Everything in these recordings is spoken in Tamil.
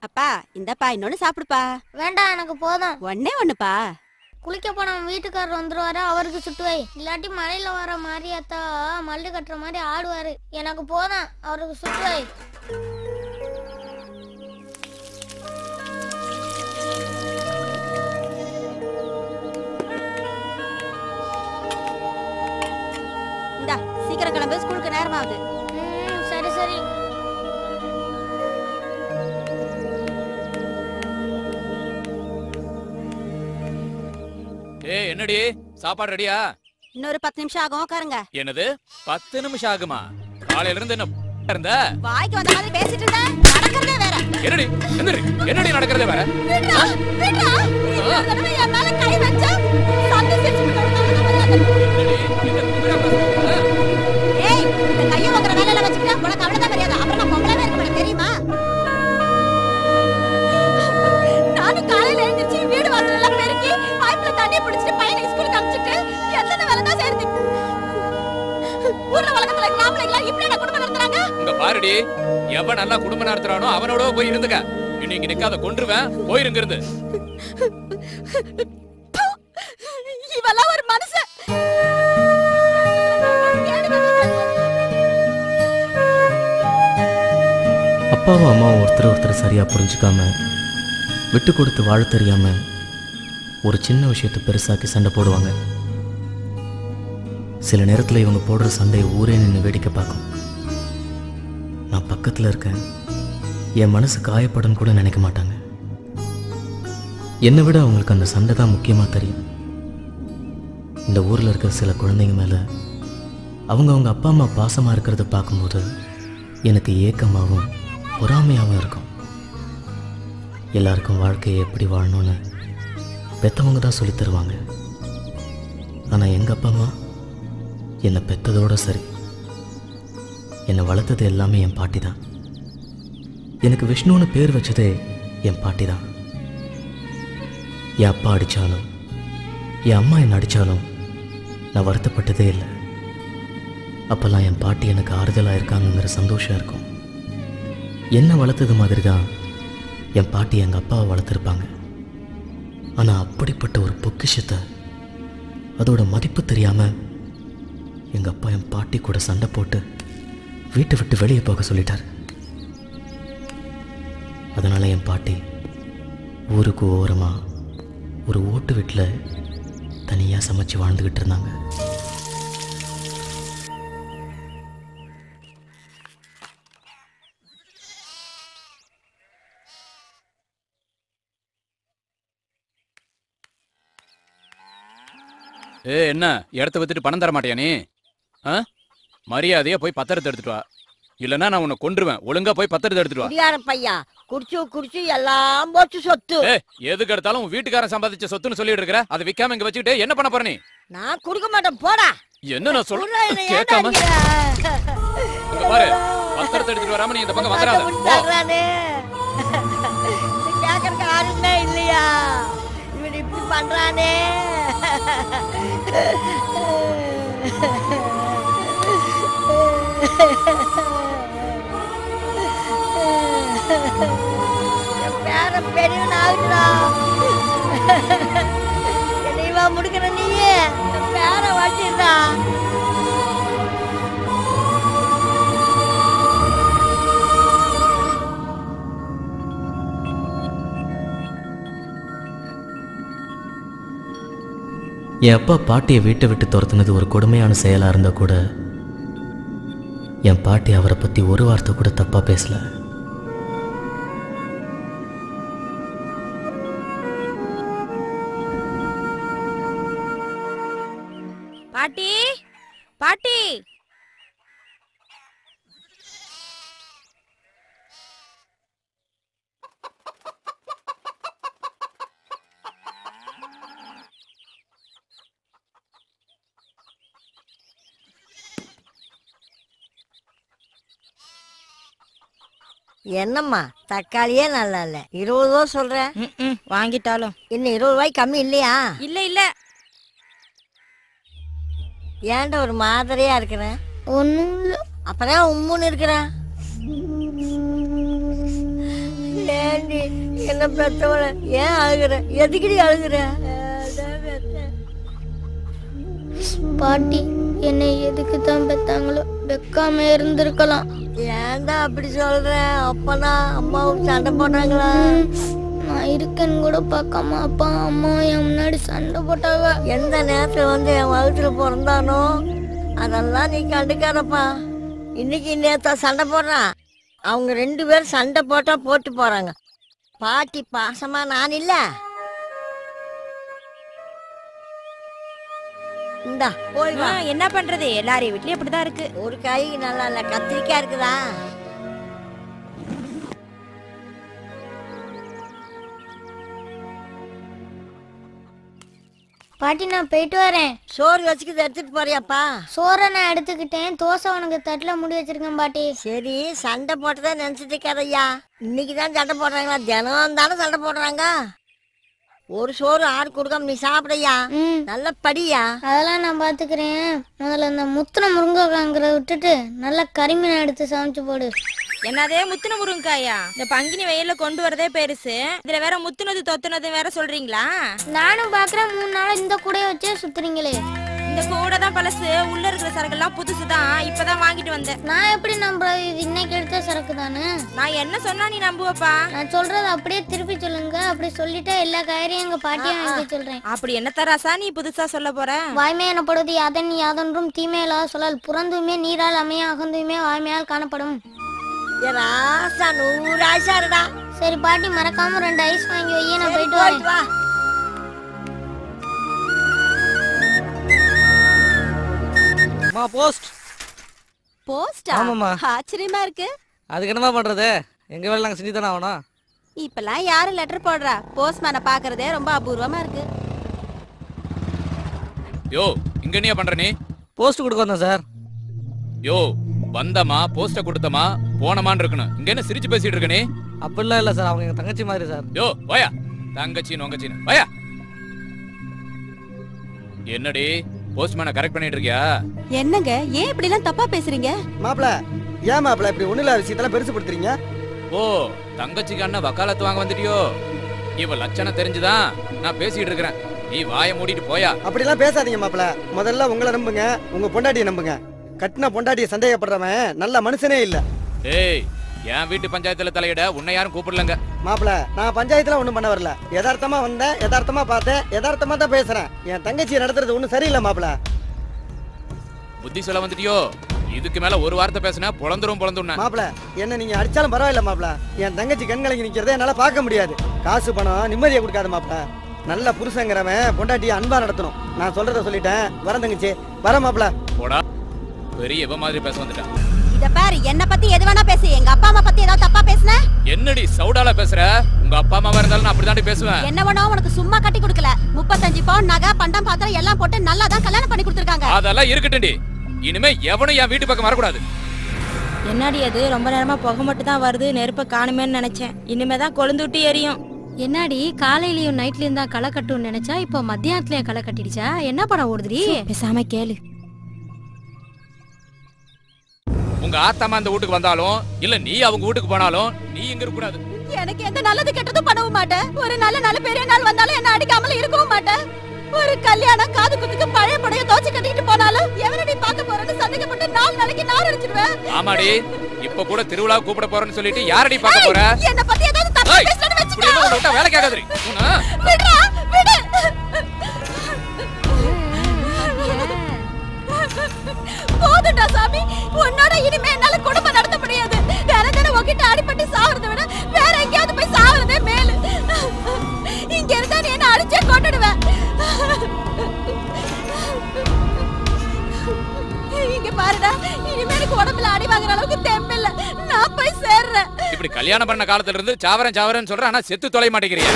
அப்பா இந்தப்பா இன்னொன்னு சாப்பிடுப்பா வேண்டாம் எனக்கு போதும் ஒண்ணே ஒண்ணுப்பா குளிக்க போன வீட்டுக்காரர் வந்துருவாரு அவருக்கு சுட்டு வை இல்லாட்டி மலையில வர மாரியாத்தா மல்லு கட்டுற மாதிரி ஆடுவாரு எனக்கு போதும் அவருக்கு சுட்டு வை இந்தா சீக்கிரம் கிளம்பு ஸ்கூலுக்கு நேரமாகுது ம், சரி சரி ஏய் என்னடி சாப்பாடு ரெடியா இன்னொரு பத்து நிமிஷம் ஆகும் உட்காருங்க என்னது பத்து நிமிஷம் ஆகுமா காலையில இருந்து என்ன இருந்த வாய்க்கு வந்த மாதிரி பேசிட்டு இருந்த நடக்கிறதே வேற என்னடி என்னடி என்னடி நடக்கிறதே வேற விட்றா, விட்றா. இன்னொரு தடவை என் மேல கை வச்சா, சண்டை செஞ்சு விடுவேன். ஏய், இந்த கையை வாங்குற வேலையில வச்சுக்கிட்டா உனக்கு அவ்வளவுதான் மரியாதை. அப்புறம் நான் பொம்பளைவே இருக்க மாட்டேன், தெரியுமா? நானும் காலையில எழுந்திருச்சு வீடு வாசல் எல்லாம் பெருக்கி, பைப்ல தண்ணி பிடிச்சிட்டு பையனை ஸ்கூலுக்கு அனுப்பிச்சிட்டு, எத்தனை வேலை தான் செய்றது? ஊர்ல உலகத்துல இருக்கிற ஆம்பளைங்களா இப்படியா குடும்பம் நடத்துறாங்க இங்க பாருடி எவன் நல்லா குடும்பம் நடத்துறானோ அவனோட போய் இருந்துக்க இன்னைக்கு நிக்காத கொன்றுவேன் போயிருங்க இருந்து இவெல்லாம் ஒரு மனுஷன் அப்பாவும் அம்மாவும் ஒருத்தர் ஒருத்தர் சரியாக புரிஞ்சுக்காம விட்டு கொடுத்து வாழ தெரியாம ஒரு சின்ன விஷயத்தை பெருசாக்கி சண்டை போடுவாங்க சில நேரத்தில் இவங்க போடுற சண்டையை ஊரே நின்று வேடிக்கை பார்க்கும் நான் பக்கத்தில் இருக்கேன் என் மனசு காயப்படும் கூட நினைக்க மாட்டாங்க என்னை விட அவங்களுக்கு அந்த சண்டை தான் முக்கியமாக தெரியும் இந்த ஊரில் இருக்கிற சில குழந்தைங்க மேலே அவங்க அவங்க அப்பா அம்மா பாசமாக இருக்கிறத பார்க்கும்போது எனக்கு ஏக்கமாகவும் பொறாமையாகவும் இருக்கும் எல்லாருக்கும் வாழ்க்கையை எப்படி வாழணும்னு பெத்தவங்க தான் சொல்லித் தருவாங்க ஆனால் எங்கள் அப்பா அம்மா என்னை பெத்ததோட சரி என்னை வளர்த்தது எல்லாமே என் பாட்டி தான் எனக்கு விஷ்ணுன்னு பேர் வச்சதே என் பாட்டி தான் என் அப்பா அடித்தாலும் என் அம்மா என்னை அடித்தாலும் நான் வருத்தப்பட்டதே இல்லை அப்போல்லாம் என் பாட்டி எனக்கு ஆறுதலாக இருக்காங்கங்கிற சந்தோஷம் இருக்கும் என்ன வளர்த்தது மாதிரி தான் என் பாட்டி எங்கள் அப்பாவை வளர்த்துருப்பாங்க ஆனால் அப்படிப்பட்ட ஒரு பொக்கிஷத்தை அதோட மதிப்பு தெரியாமல் எங்கள் அப்பா என் பாட்டி கூட சண்டை போட்டு வீட்டை விட்டு வெளியே போக சொல்லிட்டார் அதனால் என் பாட்டி ஊருக்கு ஓரமாக ஒரு ஓட்டு வீட்டில் தனியாக சமைச்சு வாழ்ந்துக்கிட்டு இருந்தாங்க ஏ என்ன இடத்த வித்துட்டு பணம் தர மாட்டியா நீ ஆ மரியாதையா போய் பத்திரத்தை எடுத்துட்டு வா இல்லைன்னா நான் உன்னை கொன்றுவேன் ஒழுங்கா போய் பத்திரத்தை எடுத்துட்டு வா குடியார பையா குடிச்சு குடிச்சு எல்லாம் போச்சு சொத்து ஏ எதுக்கு எடுத்தாலும் உன் வீட்டுக்காரன் சம்பாதிச்ச சொத்துன்னு சொல்லிட்டு இருக்கிற அதை விக்காம இங்க வச்சுக்கிட்டு என்ன பண்ண போற நீ நான் குடுக்க மாட்டேன் போடா என்ன நான் குர்ரா, என்னை சொல்றேன் ஏன்டா கேட்காம அடிக்கிற? இங்க பாரு பத்திரத்தை எடுத்துட்டு வராம நீ இந்த பக்கம் வந்துடாத விட்டு போ. தர்றானே. இது கேட்கறதுக்கு யாருமே இல்லையா இவன் இப்படி பண்றானே என் பேர பெரியவன் ஆகுறா என்னைவா முடிக்கிற நீயே என் பேர வச்சிருந்தா என் அப்பா பாட்டியை வீட்டை விட்டு துரத்துனது ஒரு கொடுமையான செயலாக இருந்தால் கூட என் பாட்டி அவரை பற்றி ஒரு வார்த்தை கூட தப்பாக பேசல பாட்டி பாட்டி என்னம்மா தக்காளியே நல்லா இல்ல இருபது ரூபா சொல்றேன் வாங்கிட்டாலும் இன்னும் இருபது ரூபாய்க்கு கம்மி இல்லையா இல்ல இல்ல ஏன்டா ஒரு மாதிரியா இருக்கிறேன் ஒன்றும் இல்லை அப்புறம் உம்முன்னு இருக்கிறேன் ஏண்டி நீ என்ன பெத்தவள ஏன் அழுகுற எதுக்குடி அழுகுற அதான் பெத்தேன். பாட்டி என்னை எதுக்கு தான் பெத்தாங்களோ வெக்காம இருந்திருக்கலாம் ஏன்டா அப்படி சொல்ற அப்பனா அம்மாவும் சண்டை போடுறாங்களா நான் இருக்கேன்னு கூட பார்க்காம அப்பா அம்மா என் முன்னாடி சண்டை போட்டாங்க எந்த நேரத்துல வந்து என் வகுத்துல பிறந்தானோ அதெல்லாம் நீ கண்டுக்காதப்பா இன்னைக்கு நேத்தா சண்டை போடுறான் அவங்க ரெண்டு பேரும் சண்டை போட்டா போட்டு போறாங்க பாட்டி பாசமா நான் இல்ல இந்தா போய் வா ஆ, என்ன பண்றது எல்லாரையும் வீட்லயும் இப்படிதான் இருக்கு ஒரு கை நல்லா இல்ல கத்திரிக்காய் இருக்குதா பாட்டி நான் போயிட்டு வரேன் சோறு வச்சுக்கிது எடுத்துட்டு போறியாப்பா சோறை நான் எடுத்துக்கிட்டேன் தோசை உனக்கு தட்டில் முடி வச்சிருக்கேன் பாட்டி சரி சண்டை போட்டதா நினைச்சிட்டு இருக்காதய்யா இன்னைக்கு தான் சண்டை போடுறாங்களா தினம் தானே சண்டை போடுறாங்க ஒரு சோறு ஆறு கொடுக்காம நீ சாப்பிடையா ம் நல்ல படியா அதெல்லாம் நான் பாத்துக்கிறேன் முதல்ல இந்த முத்தின முருங்கைக்காங்கிறத விட்டுட்டு நல்லா கறிமீனை எடுத்து சமைச்சு போடு என்னதே முத்துன முருங்காயா இந்த பங்கினி வெயில்ல கொண்டு வரதே பெருசு இதுல வேற முத்துனது தொத்துனது வேற சொல்றீங்களா நானும் பாக்குறேன் மூணு நாள் இந்த கூடையை வச்சே சுத்துறீங்களே இந்த கூட தான் பழசு உள்ள இருக்கிற சரக்கெல்லாம் புதுசு தான் இப்பதான் வாங்கிட்டு வந்தேன் நான் எப்படி நம்புறது இது இன்னைக்கு எடுத்த சரக்கு தானே நான் என்ன சொன்னா நீ நம்புவப்பா நான் சொல்றத அப்படியே திருப்பி சொல்லுங்க அப்படி சொல்லிட்டா எல்லா காயரையும் எங்க பாட்டியை வாங்கி சொல்றேன் அப்படி என்ன தராசா நீ புதுசா சொல்ல போற வாய்மை எனப்படுவது யாதன் யாதொன்றும் தீமையில்லாத சொல்லால் புறந்துமே நீரால் அமைய அகந்துமே வாய்மையால் காணப்படும் ஏ ராசா நூறு ஆசா இருடா சரி பாட்டி மறக்காம ரெண்டு ஐஸ் வாங்கி வையே நான் சரி, போயிட்டு வரேன் போயிட்டு வா அம்மா போஸ்ட் போஸ்டா ஆமாம்மா. ஆச்சரியமா இருக்கு அதுக்கு என்னமா பண்றது எங்க வேலை நாங்க செஞ்சு தானே ஆகணும் இப்பெல்லாம் யாரு லெட்டர் போடுறா போஸ்ட்மேனை பாக்குறதே ரொம்ப அபூர்வமா இருக்கு யோ இங்க என்னையா பண்ற நீ போஸ்ட் கொடுக்க வந்தேன் சார் யோ வந்தமா போஸ்ட கொடுத்தமா போனமான்னு இருக்கணும் இங்க என்ன சிரிச்சு பேசிட்டு இருக்க நீ அப்படிலாம் இல்லை சார் அவங்க எங்க தங்கச்சி மாதிரி சார் யோ வாயா தங்கச்சி நொங்கச்சின்னு வாயா என்னடி போஸ்ட்மேனை கரெக்ட் பண்ணிட்டு இருக்கியா என்னங்க ஏன் இப்படி எல்லாம் தப்பா பேசுறீங்க மாப்பிள ஏன் மாப்பிள இப்படி ஒண்ணு இல்லாத விஷயத்தெல்லாம் பெருசு படுத்துறீங்க ஓ தங்கச்சிக்கு அண்ணன் வக்காலத்து வாங்க வந்துட்டியோ இவ லட்சணம் தெரிஞ்சுதான் நான் பேசிட்டு இருக்கிறேன் நீ வாயை மூடிட்டு போயா அப்படிலாம் பேசாதீங்க மாப்பிள முதல்ல உங்களை நம்புங்க உங்க பொண்டாட்டியை நம்புங்க கட்டின பொண்டாட்டியை சந்தேகப்படுறவன் நல்ல மனுஷனே இல்ல டேய் என் வீட்டு பஞ்சாயத்துல தலையிட உன்னை யாரும் கூப்பிடலங்க மாப்பிள நான் பஞ்சாயத்துல ஒண்ணும் பண்ண வரல யதார்த்தமா வந்தேன் யதார்த்தமா பார்த்தேன் யதார்த்தமா தான் பேசுறேன் என் தங்கச்சியை நடத்துறது ஒண்ணும் சரியில்லை மாப்பிள புத்தி சொல்ல வந்துட்டியோ இதுக்கு மேல ஒரு வார்த்தை பேசினா பொழந்துரும் பொழந்துண்ண மாப்பிள என்ன நீங்க அடிச்சாலும் பரவாயில்ல மாப்பிள என் தங்கச்சி கண்கலங்கி நிக்கிறதை என்னால பார்க்க முடியாது காசு பணம் நிம்மதியை கொடுக்காத மாப்பிள நல்ல புருஷங்கிறவன் பொண்டாட்டியை அன்பா நடத்தணும் நான் சொல்றத சொல்லிட்டேன் வர தங்கச்சி வர மாப்பிள போடா பெரிய இவ மாதிரி பேச வந்துட்டான் இத பாரு என்ன பத்தி எது வேணா பேசு எங்க அப்பா அம்மா பத்தி ஏதாவது தப்பா பேசுன என்னடி சவுடால பேசுற உங்க அப்பா அம்மாவா இருந்தாலும் நான் அப்படிதாண்டி பேசுவேன் என்ன வேணா உனக்கு சும்மா கட்டி கொடுக்கல முப்பத்தஞ்சு பவுன் நகை பண்டம் பாத்திரம் எல்லாம் போட்டு நல்லா தான் கல்யாணம் பண்ணி கொடுத்துருக்காங்க அதெல்லாம் இருக்கட்டும்டி இனிமே எவனும் என் வீட்டு பக்கம் வரக்கூடாது என்னடி அது ரொம்ப நேரமா புகை மட்டும் தான் வருது நெருப்ப காணுமேன்னு நினைச்சேன் இனிமே தான் கொழுந்து விட்டு எரியும் என்னடி காலையிலயும் நைட்லயும் தான் களை கட்டும்னு நினைச்சா இப்போ மத்தியானத்துலயும் களை கட்டிடுச்சா என்ன படம் ஓடுதுடி பேசாம கேளு உங்க ஆத்தாமா அந்த வீட்டுக்கு வந்தாலும் இல்ல நீ அவங்க வீட்டுக்கு போனாலும் நீ இங்க இருக்க கூடாது எனக்கு எந்த நல்லது கெட்டதும் பண்ணவும் மாட்டேன் ஒரு நல்ல நல்ல பெரிய நாள் வந்தாலும் என்ன அடிக்காமல இருக்கவும் மாட்டேன் ஒரு கல்யாணம் காது குத்துக்கு பழைய படைய தோச்சு கட்டிட்டு போனாலும் எவனடி பார்க்க போறேன்னு சந்தேகப்பட்டு நாலு நாளைக்கு நான் அடிச்சிடுவேன் ஆமாடி இப்ப கூட திருவிழா கூப்பிட போறேன்னு சொல்லிட்டு யாரடி பார்க்க போற என்ன பத்தி ஏதாவது தப்பா ஏய், பேசணும்னு இப்படி எல்லாம் உன்னை விட்டா வேலை கேட்காதுடி உன்னை விடுறா விடு போதும்டா சாமி உன்னோட இனிமே என்னால குடும்பம் நடத்த முடியாது வேற தினம் உன்கிட்ட அடிபட்டு சாவறதை விட வேற எங்கேயாவது போய் சாவறதே மேலு இங்க இருந்தா நீ என்ன அடிச்சே கொண்டுடுவேன் இங்க பாருடா இனிமே எனக்கு உடம்புல அடி வாங்குற அளவுக்கு தெம்பில்ல நான் போய் சேர்றேன் இப்படி கல்யாணம் பண்ண காலத்துல இருந்து சாவரன் சாவரன் சொல்ற ஆனா செத்து தொலை மாட்டேங்கிறியா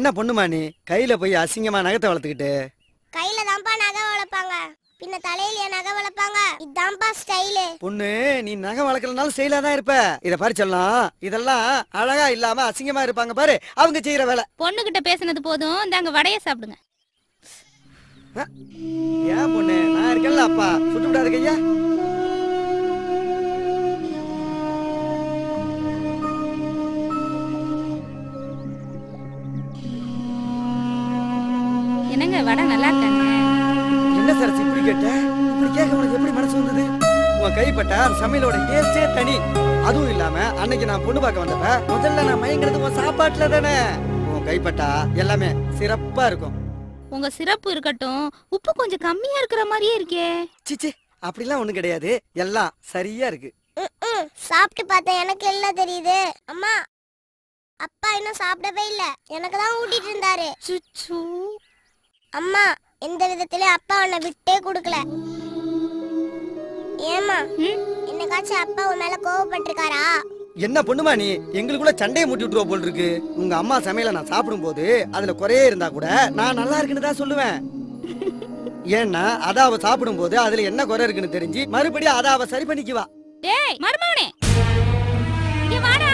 பொண்ணுமா நீ கையில போய் அசிங்கமா நகத்தை வளர்த்துக்கிட்டு கையில தான்ப்பா நகை வளர்ப்பாங்க பின்ன தலையில நகை வளர்ப்பாங்க இதான்ப்பா ஸ்டைலு பொண்ணு நீ நகை வளர்க்கலனாலும் செயலா தான் இருப்ப இத பாரு சொல்லலாம் இதெல்லாம் அழகா இல்லாம அசிங்கமா இருப்பாங்க பாரு அவங்க செய்யற வேலை பொண்ணுகிட்ட பேசுனது போதும் இந்தாங்க வடைய சாப்பிடுங்க ஏன் பொண்ணு நான் இருக்கேன்ல அப்பா சுட்டு விடாது கையா என்னங்க வடை நல்லா இருக்காங்க என்ன சார் இப்படி கேட்ட இப்படி கேட்க உனக்கு எப்படி மனசு வந்தது உன் கைப்பட்ட அந்த சமையலோட டேஸ்டே தனி அதுவும் இல்லாம அன்னைக்கு நான் பொண்ணு பார்க்க வந்தப்ப முதல்ல நான் மயங்கிறது உன் சாப்பாட்டுல தானே உன் கைப்பட்டா எல்லாமே சிறப்பா இருக்கும் உங்க சிறப்பு இருக்கட்டும் உப்பு கொஞ்சம் கம்மியா இருக்கிற மாதிரியே இருக்கே சிச்சி அப்படிலாம் ஒண்ணும் கிடையாது எல்லாம் சரியா இருக்கு சாப்பிட்டு பார்த்தேன் எனக்கு எல்லாம் தெரியுது அம்மா அப்பா இன்னும் சாப்பிடவே இல்ல எனக்கு தான் ஊட்டிட்டு இருந்தாரு சுச்சு அம்மா எந்த விதத்திலயும் அப்பா உன்னை விட்டே கொடுக்கல ஏமா என்னைக்காச்சும் அப்பா உன் மேல கோவப்பட்டிருக்காரா என்ன பொண்ணுமா நீ எங்களுக்குள்ள சண்டையை மூட்டி விட்டுருவ போல் இருக்கு உங்க அம்மா சமையல நான் சாப்பிடும் போது அதுல குறையே இருந்தா கூட நான் நல்லா இருக்குன்னு தான் சொல்லுவேன் ஏன்னா அத அவ சாப்பிடும் போது அதுல என்ன குறை இருக்குன்னு தெரிஞ்சு மறுபடியும் அத அவ சரி பண்ணிக்குவா டேய் மருமவனே இங்க வாடா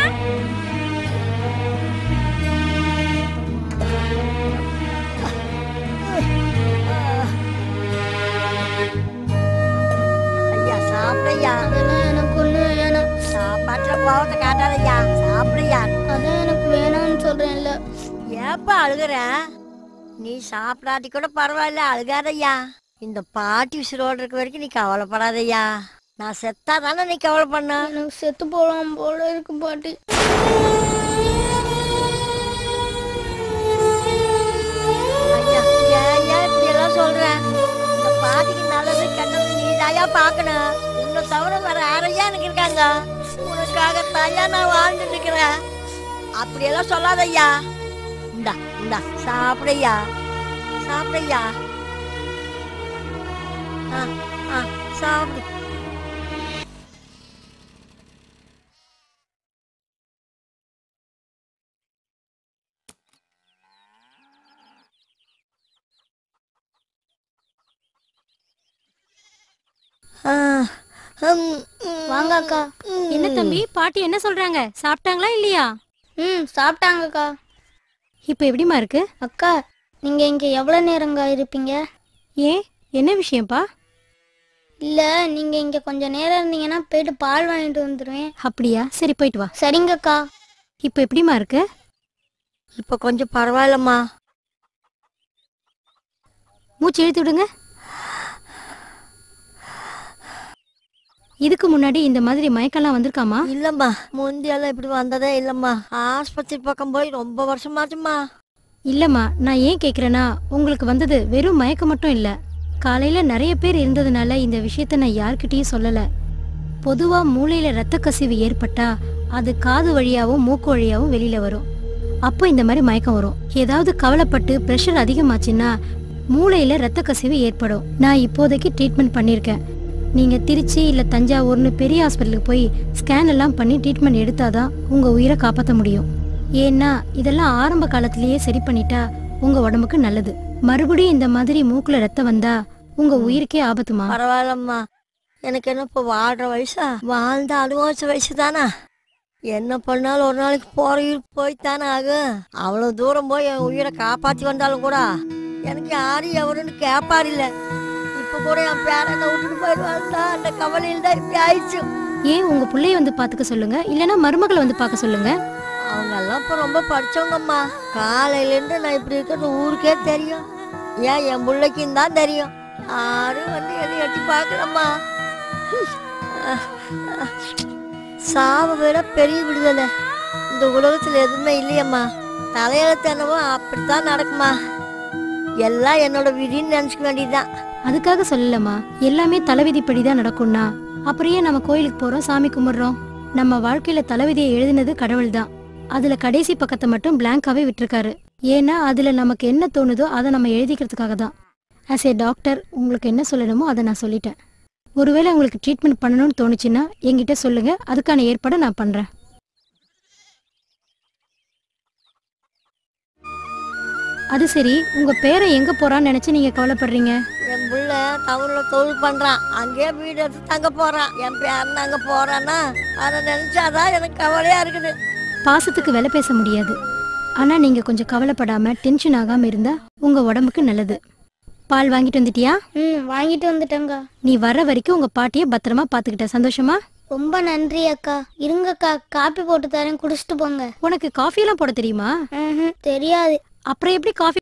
ஐயா சாப்பிடையா அதெல்லாம் எனக்கு ஒண்ணு வேணாம் சாப்பாட்டுல கோவத்தை காட்டாதையா சாப்பிடையா அதான் எனக்கு வேணாம்னு சொல்றேன்ல ஏப்பா அழுகுற நீ சாப்பிடாட்டி கூட பரவாயில்ல அழுகாதய்யா இந்த பாட்டி உசுரோடு இருக்க வரைக்கும் நீ கவலைப்படாதய்யா நான் செத்தா தானே நீ கவலை பண்ண எனக்கு செத்து போலாம் போல இருக்கு பாட்டி ஐயா ஏன் ஏன் இப்படி எல்லாம் சொல்ற இந்த பாட்டிக்கு நல்லது கெட்டது நீ தாயா பார்க்கணும் உன்னை தவிர வேற யாரையா எனக்கு இருக்காங்க உனக்காக தாயா நான் வாழ்ந்துட்டு இருக்கிறேன் அப்படியெல்லாம் சொல்லாதய்யா இந்தா இந்தா சாப்பிடையா சாப்பிடையா ஆ ஆ சாப்பிடு ஆ, ஹம், ம், வாங்க அக்கா என்ன தம்பி பாட்டி என்ன சொல்றாங்க சாப்பிட்டாங்களா இல்லையா ம் சாப்பிட்டாங்கக்கா இப்போ எப்படிமா இருக்கு அக்கா நீங்க இங்க எவ்வளவு நேரங்க இருப்பீங்க ஏன் என்ன விஷயம்ப்பா இல்ல நீங்க இங்க கொஞ்ச நேரம் இருந்தீங்கன்னா போயிட்டு பால் வாங்கிட்டு வந்துடுவேன் அப்படியா சரி போயிட்டு வா சரிங்கக்கா இப்போ எப்படிமா இருக்கு இப்ப கொஞ்சம் பரவாயில்லம்மா மூச்சு இழுத்து விடுங்க இதுக்கு முன்னாடி இந்த மாதிரி மயக்கம்லாம் வந்திருக்காமா இல்லம்மா முந்தியெல்லாம் இப்படி வந்ததே இல்லம்மா ஆஸ்பத்திரி பக்கம் போய் ரொம்ப வருஷமாச்சும்மா இல்லம்மா நான் ஏன் கேக்குறேன்னா உங்களுக்கு வந்தது வெறும் மயக்கம் மட்டும் இல்ல காலையில நிறைய பேர் இருந்ததுனால இந்த விஷயத்த நான் யார்கிட்டயும் சொல்லல பொதுவா மூளையில ரத்த கசிவு ஏற்பட்டா அது காது வழியாவும் மூக்கு வழியாவும் வெளியில வரும் அப்போ இந்த மாதிரி மயக்கம் வரும் ஏதாவது கவலைப்பட்டு பிரஷர் அதிகமாச்சுன்னா மூளையில ரத்த கசிவு ஏற்படும் நான் இப்போதைக்கு ட்ரீட்மெண்ட் பண்ணியிருக்கேன் நீங்க திருச்சி இல்ல தஞ்சாவூர்னு பெரிய ஹாஸ்பிட்டலுக்கு போய் ஸ்கேன் எல்லாம் பண்ணி ட்ரீட்மெண்ட் எடுத்தாதான் உங்க உயிரை காப்பாற்ற முடியும் ஏன்னா இதெல்லாம் ஆரம்ப காலத்திலேயே சரி பண்ணிட்டா உங்க உடம்புக்கு நல்லது மறுபடியும் இந்த மாதிரி மூக்குல ரத்தம் வந்தா உங்க உயிருக்கே ஆபத்துமா பரவாயில்லம்மா எனக்கு என்ன இப்போ வாழ்ற வயசா வாழ்ந்த அனுபவிச்ச வயசு தானே என்ன பண்ணாலும் ஒரு நாளைக்கு போற உயிர் போய்த்தானே ஆகும் அவ்வளவு தூரம் போய் என் உயிரை காப்பாத்தி வந்தாலும் கூட எனக்கு யாரு எவருன்னு கேட்பாரு இல்ல இப்ப கூட என் பேரனை விட்டுட்டு போயிடுவாங்க அந்த கவலையில் தான் இப்படி ஆயிடுச்சு ஏன் உங்க புள்ளைய வந்து பாத்துக்க சொல்லுங்க இல்லனா மருமகளை வந்து பார்க்க சொல்லுங்க அவங்க எல்லாம் இப்ப ரொம்ப படிச்சவங்கம்மா காலையில இருந்து நான் இப்படி இருக்கிறது ஊருக்கே தெரியும் ஏன் என் பிள்ளைக்கும் தான் தெரியும் யாரும் வந்து எதை எட்டி பார்க்கலம்மா சாவை விட பெரிய விடுதலை இந்த உலகத்துல எதுவுமே இல்லையம்மா தலையெழுத்து என்னவோ அப்படித்தான் நடக்குமா எல்லாம் என்னோட விதின்னு நினைச்சுக்க வேண்டியதுதான் அதுக்காக சொல்லலம்மா எல்லாமே தலைவிதிப்படி தான் நடக்கும்னா அப்புறம் ஏன் நம்ம கோயிலுக்கு போறோம் சாமி கும்பிடுறோம் நம்ம வாழ்க்கையில தலைவிதியை எழுதினது கடவுள் தான் அதுல கடைசி பக்கத்தை மட்டும் பிளாங்காவே விட்டிருக்காரு ஏன்னா அதுல நமக்கு என்ன தோணுதோ அதை நம்ம எழுதிக்கிறதுக்காக தான் ஆஸ் ஏ டாக்டர் உங்களுக்கு என்ன சொல்லணுமோ அதை நான் சொல்லிட்டேன் ஒருவேளை உங்களுக்கு ட்ரீட்மெண்ட் பண்ணணும்னு தோணுச்சுன்னா என்கிட்ட சொல்லுங்க அதுக்கான ஏற்பாடை நான் பண்றேன் அது சரி உங்க பேரை எங்க போறான்னு நினைச்சு நீங்க கவலைப்படுறீங்க என் புள்ள டவுன்ல தொழில் பண்றான் அங்கேயே வீடு எடுத்து தங்க போறான் என் பேரன் அங்க போறான்னா அதை நினைச்சாதான் எனக்கு கவலையா இருக்குது பாசத்துக்கு விலை பேச முடியாது ஆனா நீங்க கொஞ்சம் கவலைப்படாம டென்ஷன் ஆகாம இருந்தா உங்க உடம்புக்கு நல்லது பால் வாங்கிட்டு வந்துட்டியா ம் வாங்கிட்டு வந்துட்டேங்க நீ வர வரைக்கும் உங்க பாட்டிய பத்திரமா பாத்துக்கிட்ட சந்தோஷமா ரொம்ப நன்றி அக்கா இருங்கக்கா காப்பி போட்டு தரேன் குடிச்சிட்டு போங்க உனக்கு காஃபி எல்லாம் போட தெரியுமா ம்ஹும், தெரியாது அப்புறம் எப்படி காஃபி